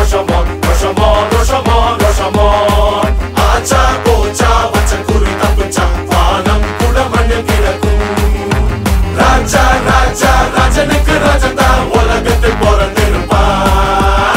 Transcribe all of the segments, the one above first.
Rashomon, Rashomon, Rashomon, Rashomon. ஆச்சா போச்சா வச்ச குறி தப்பிச்சா வானம் கூட மண்ணில் கிடக்கும் ராஜா ராஜா ராஜனுக்கு ராஜன் தான் உலகத்தில் பிறந்திருப்பான்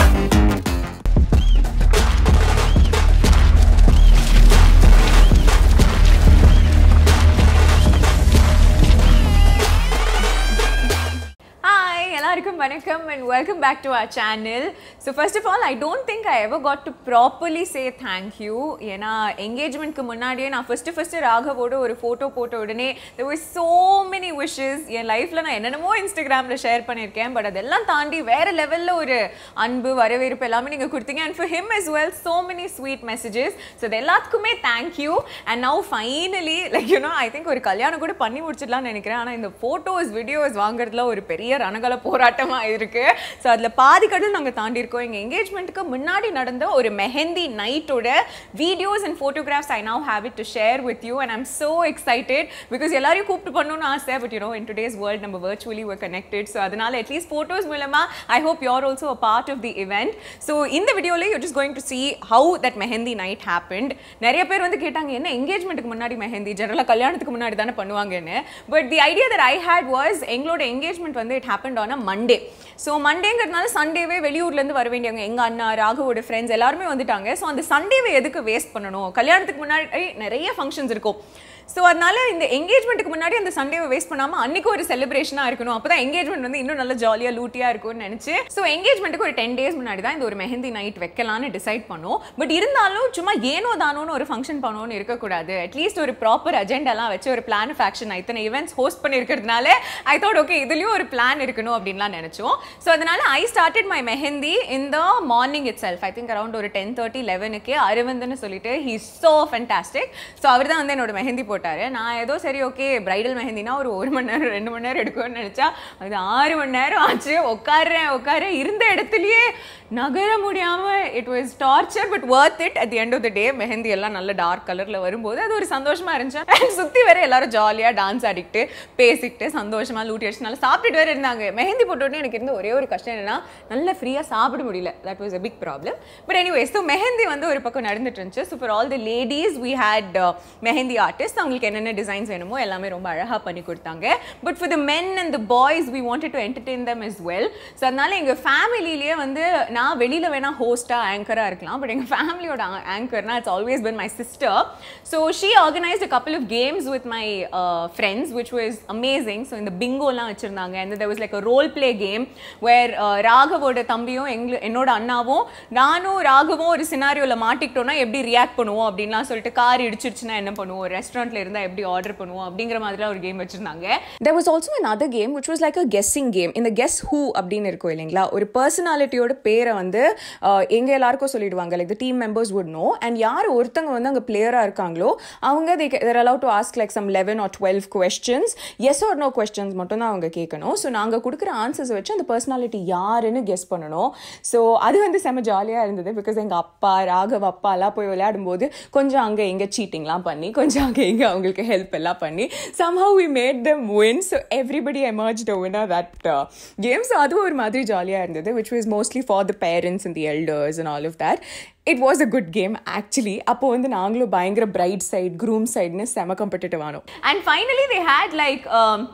ஹாய் எல்லாருக்கும் வணக்கம் and welcome back to our channel so first of all I don't think I ever got to properly say thank you ஏன்னா என்கேஜ்மெண்ட்க்கு முன்னாடியே நான் ஃபஸ்ட்டு ஃபஸ்ட்டு ராகவோட ஒரு ஃபோட்டோ போட்ட உடனே there were so many wishes என் லைஃப்பில் நான் என்னென்னமோ இன்ஸ்டாகிராமில் ஷேர் பண்ணியிருக்கேன் பட் அதெல்லாம் தாண்டி வேற லெவலில் ஒரு அன்பு வரவேற்பு எல்லாமே நீங்கள் கொடுத்தீங்க and for him as well so many sweet messages so இது எல்லாத்துக்குமே thank you and now finally like you know I think ஒரு கல்யாணம் கூட பண்ணி முடிச்சிடலாம்னு நினைக்கிறேன் ஆனால் இந்த ஃபோட்டோஸ் வீடியோஸ் வாங்குறதுல ஒரு பெரிய ரணகல போராட்டமாக இருக்கு ஸோ அதில் பாதி கடல் நாங்கள் தாண்டி இருக்கோம் எங்கள் என்கேஜ்மெண்ட்டுக்கு முன்னாடி நடந்த ஒரு மெஹந்தி நைட்டோட videos and photographs I now have it to share with you and I'm so excited because எல்லாரையும் கூப்பிட்டு பண்ணணும்னு ஆசை but you know in today's world நம்ம virtually were connected ஸோ அதனால அட்லீஸ்ட் ஃபோட்டோஸ் மூலமா I hope you're also a part of the event so இந்த வீடியோவில் you just going to see how that mehndi night happened நிறைய பேர் வந்து கேட்டாங்க என்ன என்கேஜ்மெண்ட்டுக்கு முன்னாடி மெஹந்தி ஜெனரலாக கல்யாணத்துக்கு முன்னாடி தானே பண்ணுவாங்கன்னு but the idea that I had was எங்களோட என்கேஜ்மெண்ட் வந்து it happen on a Monday so மண்டேங்கிறதுனால சண்டேவே வெளியூர்லேருந்து வர வேண்டியவங்க எங்கள் அண்ணா ராகவோட ஃப்ரெண்ட்ஸ் எல்லாருமே வந்துட்டாங்க ஸோ அந்த சண்டேவை எதுக்கு வேஸ்ட் பண்ணணும் கல்யாணத்துக்கு முன்னாடி நிறைய ஃபங்க்ஷன்ஸ் இருக்கும் ஸோ அதனால இந்த என்கேஜ்மெண்ட்டுக்கு முன்னாடி அந்த சண்டேவை வேஸ்ட் பண்ணாமல் அன்னைக்கு ஒரு செலிப்ரேஷனாக இருக்கணும் அப்போ தான் என்கேஜ்மெண்ட் வந்து இன்னும் நல்ல ஜாலியாக லூட்டியாக இருக்கும்னு நினச்சி ஸோ என்கேஜ்மெண்ட்டுக்கு ஒரு டென் டேஸ் முன்னாடி தான் இந்த ஒரு மெஹந்தி நைட் வைக்கலாம்னு டிசைட் பண்ணோம் பட் இருந்தாலும் சும்மா ஏனோ தானோன்னு ஒரு ஃபங்க்ஷன் பண்ணணும்னு இருக்கக்கூடாது அட்லீஸ்ட் ஒரு ப்ராப்பர் அஜெண்டாலாம் வச்சு ஒரு பிளான் ஆஃப் ஆக்ஷன் இத்தனை ஈவெண்ட்ஸ் ஹோஸ்ட் பண்ணியிருக்கிறதுனால ஐ தாட் ஓகே இதுலேயும் ஒரு பிளான் இருக்கணும் அப்படின்லாம் நினச்சோம் ஸோ அதனால I started my mehndi in the morning itself I think around ஒரு டென் தேர்ட்டி லெவனுக்கு அரவிந்த்னு சொல்லிட்டு ஹீ சோ ஃபென்டாஸ்டிக் ஸோ அவர் தான் வந்து என்னோட மெஹந்தி போட்டாரு நான் ஏதோ சரி ஓகே பிரைடல் மெஹந்தினா ஒரு ஒரு மணி நேரம் ரெண்டு மணி நேரம் எடுக்கும்னு நினச்சா அது ஆறு மணி நேரம் ஆச்சு உட்காடுறேன் உட்கார இருந்த இடத்துலயே நகர முடியாம it was torture but worth it at the end of the day mehndi எல்லாம் நல்ல டார்க் கலர்ல வரும்போது அது ஒரு சந்தோஷமா இருந்துச்சு And சுத்தி வர எல்லாரும் ஜாலியா டான்ஸ் ஆடிக்கிட்டு பேசிக்கிட்டு சந்தோஷமா லூட்டி அடிச்சு நல்லா சாப்பிட்டுட்டு வேற இருந்தாங்க மெஹந்தி போட்ட உடனே எனக்கு இருந்த ஒரே ஒரு கஷ்டம் என்னன்னா நல்ல ஃப்ரீயா சாப்பிட முடியல that was a big problem but anyways so mehndi வந்து ஒரு பக்கம் நடந்துட்டு இருந்துச்சு so for all the ladies we had mehndi artist அவங்களுக்கு என்னென்ன டிசைன்ஸ் வேணுமோ எல்லாமே ரொம்ப அழகா பண்ணி கொடுத்தாங்க but for the men and the boys we wanted to entertain them as well so அதனால எங்கள் ஃபேமிலிலேயே வந்து நான் வெளியில் வேணா ஹோஸ்ட்டாக ஆங்கராக இருக்கலாம் பட் எங்கள் ஃபேமிலியோட ஆங்கர்னா it's always been my sister so she organised couple of games with my friends which was amazing so இந்த பிங்கோலாம் வச்சுருந்தாங்க and there was like a role play game where ராகவோட தம்பியும் எங்க என்னோட அண்ணாவும் நானும் ராகவும் ஒரு சினாரியோவில் மாட்டிக்கிட்டோம்னா எப்படி ரியாக்ட் பண்ணுவோம் அப்படின்லாம் சொல்லிட்டு கார் இடிச்சிருச்சுன்னா என்ன பண்ணுவோம் ரெஸ்டாரண்ட்ல இருந்தால் எப்படி ஆர்டர் பண்ணுவோம் அப்படிங்கிற மாதிரிலாம் ஒரு கேம் வச்சுருந்தாங்க there was also another game which was like a guessing game இந்த guess who அப்படின்னு இருக்கும் இல்லைங்களா ஒரு பர்சனாலிட்டியோட பேரை வந்து uh, எங்க எல்லாருக்கும் சொல்லிடுவாங்க like team members would know and யார் ஒருத்தங்க வந்து அங்கே பிளேயராக இருக்காங்களோ அவங்க they ca- they're allowed to ask like some 11 or 12 questions yes or no questions மட்டும் தான் அவங்க கேட்கணும் ஸோ நாங்கள் கொடுக்குற ஆன்சர்ஸ் வச்சு அந்த பர்சனாலிட்டி யாருன்னு கெஸ் பண்ணணும் ஸோ அது வந்து செம ஜாலியாக இருந்தது பிகாஸ் எங்கள் அப்பா ராகவ் அப்பா எல்லாம் போய் விளையாடும்போது கொஞ்சம் அங்கே இங்கே சீட்டிங்லாம் பண்ணி கொஞ்சம் அங்கே இங்கே அவங்களுக்கு ஹெல்ப் எல்லாம் பண்ணி somehow we made them win so everybody emerged a winner that uh, game so அதுவும் ஒரு மாதிரி ஜாலியாக இருந்தது which was mostly for the parents and the elders and all of that it was a good game actually அப்போ வந்து நாங்களும் பயங்கர bright side groom சைட்னு செம கம்பெட்டிட்டிவ் ஆனோம் and finally they had like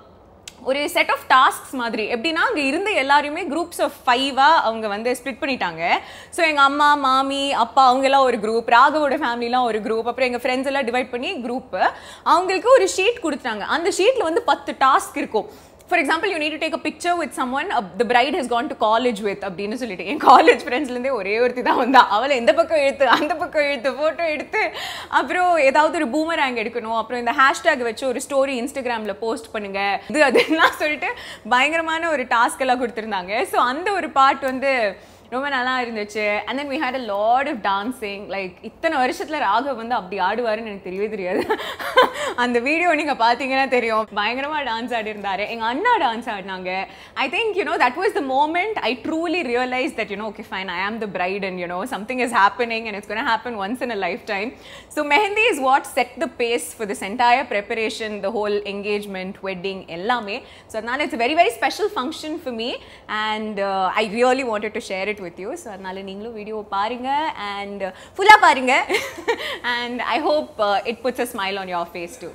ஒரு செட் ஆஃப் டாஸ்க்ஸ் மாதிரி எப்படின்னா அங்கே இருந்த எல்லாருமே குரூப்ஸ் ஆஃப் ஃபைவாக அவங்க வந்து ஸ்ப்ளிட் பண்ணிட்டாங்க ஸோ எங்கள் அம்மா மாமி அப்பா அவங்கெல்லாம் ஒரு குரூப் ராகவோட ஃபேமிலிலாம் ஒரு குரூப் அப்புறம் எங்கள் ஃப்ரெண்ட்ஸ் எல்லாம் டிவைட் பண்ணி குரூப்பு அவங்களுக்கு ஒரு ஷீட் கொடுத்தாங்க அந்த ஷீட்டில் வந்து பத்து டாஸ்க் இருக்கும் for example you need to take a picture with someone the bride has gone to college with அப்படின்னு சொல்லிட்டு என் காலேஜ் ஃப்ரெண்ட்ஸ்லேருந்தே ஒரே ஒருத்தி தான் வந்தா அவளை எந்த பக்கம் இழுத்து அந்த பக்கம் இழுத்து ஃபோட்டோ எடுத்து அப்புறம் ஏதாவது ஒரு பூமராங் எடுக்கணும் அப்புறம் இந்த ஹேஷ்டேக் வச்சு ஒரு ஸ்டோரி இன்ஸ்டாகிராமில் போஸ்ட் பண்ணுங்க இது அதெல்லாம் சொல்லிட்டு பயங்கரமான ஒரு டாஸ்க் எல்லாம் கொடுத்துருந்தாங்க ஸோ அந்த ஒரு பார்ட் வந்து ரொம்ப நல்லா இருந்துச்சு and then we had a lot of dancing like இத்தனை வருஷத்துல ராகவ் வந்து அப்படி ஆடுவாருன்னு எனக்கு தெரியவே தெரியாது அந்த வீடியோ நீங்க பாத்தீங்கன்னா தெரியும் பயங்கரமா டான்ஸ் ஆடி இருந்தாரு எங்க அண்ணா டான்ஸ் ஆடினாங்க I think you know that was the moment I truly realise that you know okay fine I am the bride and you know something is happening and it's gonna happen once in a lifetime so mehndi is what set the base for this entire preparation the whole engagement wedding எல்லாமே so அதனால it's very very special function for me and I really wanted to share it it with you so அதனால நீங்களும் video பாருங்க and ஃபுல்லாக பாருங்க and I hope it puts a smile on your face too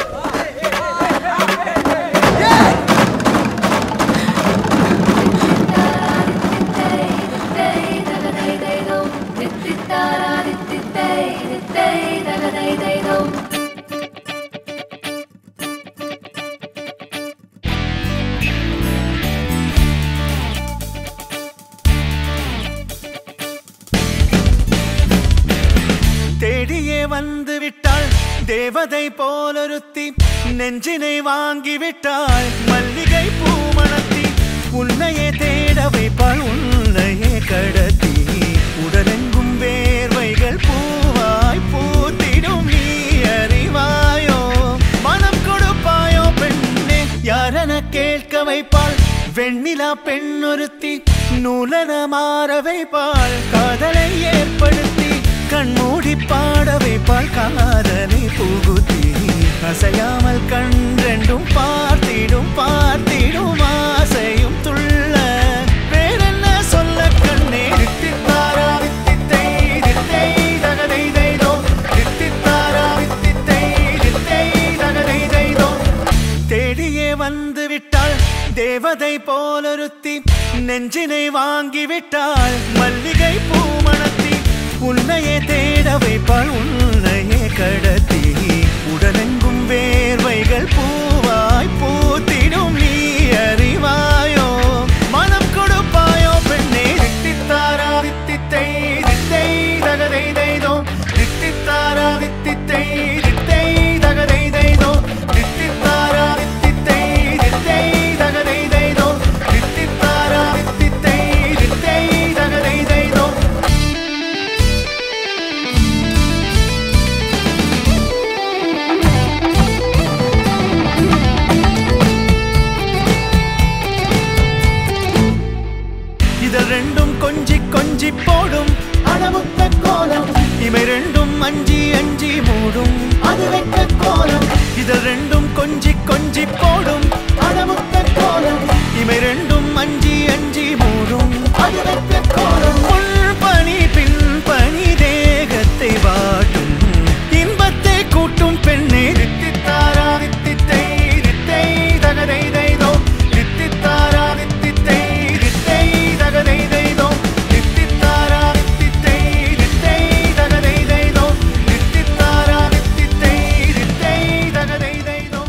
தேடியே வந்து விட்டாள் தேவதை போலொருத்தி நெஞ்சினை வாங்கி விட்டாள் மல்லிகை பூமணத்தி உன்னையே தேட வைப்பாள் உன்னையே கடத்தி உடலெங்கும் வேர்வைகள் பூவாய் பூத்திடும் நீ அறிவாயோ மனம் கொடுப்பாயோ பெண்ணே யாரென கேட்க வைப்பாள் வெண்ணிலா பெண்ணொருத்தி நூலன மாற வைப்பாள் காதலை ஏற்படுத்தி கண்மூடி பாட வைப்பாள் காதலை புகுத்தி அசையாமல் கண் ரெண்டும் பார்த்திடும் பார்த்திடும் ஆசையும் துள்ள வேறென்ன சொல்ல கண்ணே தித்தித்தாரா வித்தித்தை தித்தை தகதை தைதோ தித்தித்தாரா வித்தித்தை தித்தை தகதை தைதோ தேடியே வந்து விட்டாள் தேவதை போலொருத்தி நெஞ்சினை வாங்கி விட்டாள் மல்லிகை பூமணத்தி உன்னையே தேட வைப்பாள் உன்னையே கடத்தி உடலெங்கும் வேர்வைகள் பூவாய் பூத்திடும் நீ அறிவாயோ மனம் கொடுப்பாயோ பெண்ணே தித்தித்தாரா தித்தித்தை தித்தை தகதை தைதோ தித்தித்தாரா தித்தித்தை தித்தை தகதை தைதோ தித்தித்தாரா தித்தித்தை தித்தை தகதை தைதோ தித்தித்தாரா தித்தித்தை தித்தை தகதை தைதோ இதழ் ரெண்டும் கொஞ்சி கொஞ்சி போடும் அடமுத்த கோலம் இவை ரெண்டும் அஞ்சி அஞ்சி மூடும் அது வெட்ட கோலம் இதழ் ரெண்டும் கொஞ்சி கொஞ்சி போடும் அடமுத்த கோலம் இவை ரெண்டும் அஞ்சி அஞ்சி மூடும் அது வெட்ட கோலம் முன் பனி பின் பனி தேகத்தை வாட்டும் இன்பத்தை கூட்டும் பெண்ணே தித்தித்தாரா தித்தித்தை தித்தை தகதை தைதோ தித்தித்தாரா தித்தித்தை தித்தை தகதை தைதோ தித்தித்தாரா தித்தித்தை தித்தை தகதை தைதோ தித்தித்தாரா தித்தித்தை தித்தை தகதை தைதோ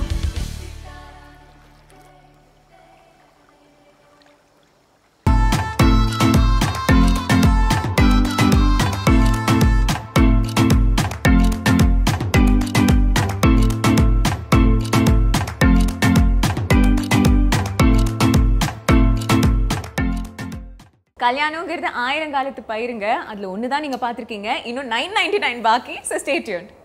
கல்யாணங்கிறது ஆயிரம் காலத்து பயிருங்க அதுல ஒன்று தான் நீங்க பார்த்துருக்கீங்க இன்னும் நைன் நைன்டி நைன் பாக்கி ஸோ ஸ்டே டியூன்